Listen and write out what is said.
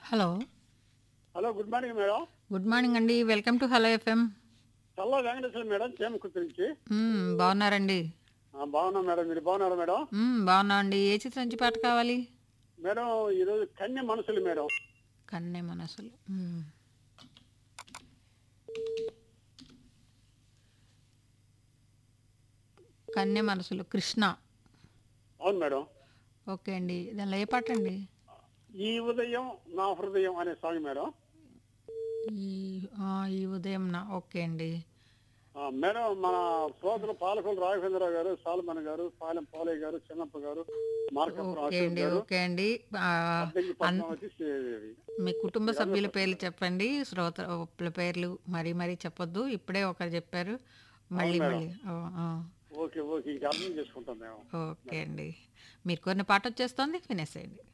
Hello hello good morning madam good morning అండి welcome to hello FM Challa Venkateswara madam Chemakurthi నుంచి మ్మ్, బాగున్నారండి ఆ, బాగున్నాం మేడం మీరు బాగున్నారా మేడం మ్మ్, బాగున్నా అండి ఏ చిత్రం నుంచి పాట కావాలి మేడం ఈరోజు కన్య మనసులు మేడం కన్నె మనసులు మ్మ్. కన్నె మనసులు కృష్ణ అవును మేడం ఓకే అండి దానిలో ఏ పాట అండి ఈ ఉదయం నా హృదయం అనే సాంగ్ మేడం ఈ ఆ, ఈ ఉదయం నా ఓకే అండి ఆ, మేడం మన సోదరు పాలకొండ రాఘవేంద్రరావు గారు సాల్మన్ గారు పాలెం పోలయ్య గారు చిన్నప్ప గారు మార్కపురం ఓకే అశోక్ అండి గారు ఓకే అండి ఆ, అద్దెకి పద్మావతి శ్రీదేవి. మీ కుటుంబ సభ్యుల పేర్లు చెప్పండి శ్రోతల పేర్లు మరీ మరీ చెప్పొద్దు ఇప్పుడే ఒకరు చెప్పారు మళ్ళీ అవును మళ్ళీ ఓ, ఆ. ఓకే ఓకే ఇంకా అర్థం చేసుకుంటాం మేము ఓకే అండి మీరు కొన్ని పాట వచ్చేస్తుంది వినేసేయండి